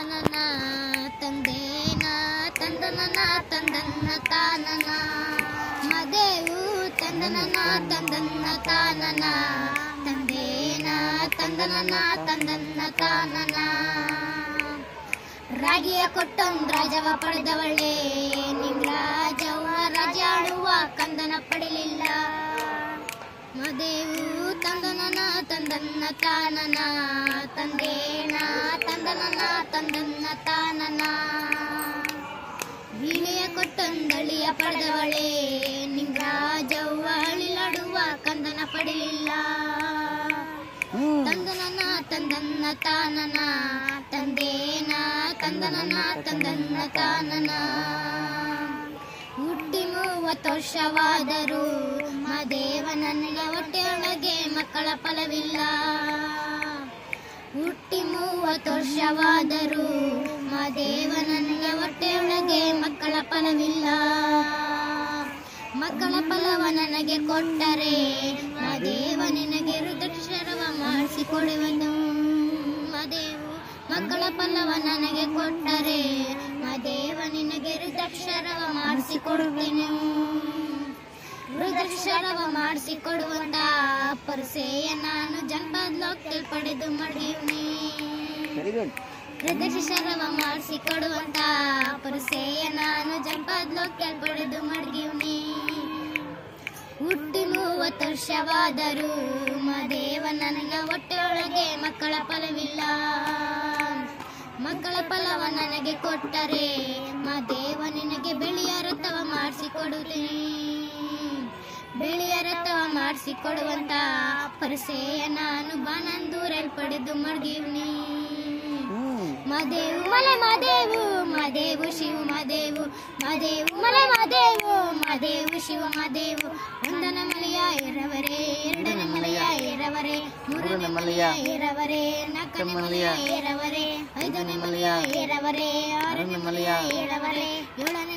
ತಂದನನ ತಂದೇನ ತಂದನನ ತಂದನ್ನ ತಾನನ ಮದೇವು ತಂದನನ ತಂದನ್ನ ತಾನನ ತಂದೇನ ತಂದನನ ತಂದನ್ನ ತಾನನ ರಾಗಿಯ ಕೊಟ್ಟೊಂದ್ ರಾಜವ ಪಡೆದವಳೆ ನಿಮ್ ರಾಜವ ರಾಜ ಆಳುವ ಕಂದನ ಪಡಿಲಿಲ್ಲ ಮದೇವು ತಂದನನ ತಂದನ್ನ ತಾನನ ತಂದೇನ ತಂದನನ ತಂದನ್ನ ತಾನನ ವೀಣೆಯ ಕೊಟ್ಟೊಂದಳಿಯ ಪಡೆದವಳೆ ನಿಮ್ ರಾಜವ್ವ ಅಳಿಲಾಡುವ ಕಂದನ ಪಡೆಯಲಿಲ್ಲ ತಂದನನ ತಂದನ್ನ ತಾನನ ತಂದೇನ ತಂದನನ ತಂದನ್ನ ತಾನನ ಹುಟ್ಟಿ ಮೂವತ್ತು ವರ್ಷವಾದರೂ ಮದೇವ ನನಗೆ ಹೊಟ್ಟೆಯೊಳಗೆ ಮಕ್ಕಳ ಫಲವಿಲ್ಲ ಹುಟ್ಟಿ ಮೂವತ್ತು ವರ್ಷವಾದರೂ ಮದೇವ ನನಗೆ ಹೊಟ್ಟೆಯೊಳಗೆ ಮಕ್ಕಳ ಫಲವಿಲ್ಲ ಮಕ್ಕಳ ಫಲವ ನನಗೆ ಕೊಟ್ಟರೆ ಮದೇವ ನಿನಗೆ ರುದ್ರಕ್ಷರವ ಮಾಡಿಸಿಕೊಡುವನು ಮದೇವು ಮಕ್ಕಳ ಫಲವ ನನಗೆ ಕೊಟ್ಟರೆ ಮದೇವ ನಿನಗೆ ರುದ್ರಾಕ್ಷರವ ಮಾಡಿಸಿಕೊಡುತ್ತೇನೆ ರುದ್ರಾಕ್ಷರವ ಮಾಡಿಸಿಕೊಡುವಂತ ಪರಸೆಯ ನಾನು ಜನ್ಮದ್ಲೋಕದಲ್ಲಿ ಪಡೆದು ಮಡಿಯುನಿ ವೆರಿ ಗುಡ್ ರುದ್ರಾಕ್ಷರವ ಮಾಡಿಸಿಕೊಡುವಂತ ಪರಸೆಯ ನಾನು ಜನ್ಮದ್ಲೋಕದಲ್ಲಿ ಪಡೆದು ಮಡಗಿವ್ನಿ ಹುಟ್ಟಿ ಮೂವತ್ತು ವರ್ಷವಾದರೂ ಮದೇವ ನನಗೆ ಹೊಟ್ಟೆಯೊಳಗೆ ಮಕ್ಕಳ ಫಲವಿಲ್ಲ ಮಕ್ಕಳ ಫಲವ ನನಗೆ ಕೊಟ್ಟರೆ ಮದೇವ ನಿನಗೆ ಬೆಳೆಯ ರಥವ ಮಾಡಿಸಿಕೊಡುತ್ತೇನೆ ಬೆಳೆಯ ರಥವ ಮಾಡಿಸಿಕೊಡುವಂತ ಪರಸೆಯ ನಾನು ಬಾನಂದೂರಲ್ಲಿ ಪಡೆದು ಮಡಗಿವ್ನಿ ಹ್ಮ್ ಮದೇವು ಮಲೆ ಮದೇವು ಮದೇವು ಶಿವ ಮದೇವು ಮದೇವು ಮಲೆ ಮದೇವು ಮದೇವು ಶಿವ ಮದೇವು ಒಂದನ ಮಲೆಯ ಎರವರೇ ಎರಡನೇ ಮಲೆಯ ಎರವರೇ ಮೂರನೇ ಮಲೆಯ ಎರವರೇ ನಾಲ್ಕನೇ ಮಲೆಯ ಎರವರೇ ಐದನೇ ಮಲೆಯ ಎರವರೇ ಆರನೇ ಮಲೆಯ ಎರವರೇ ಏಳನೇ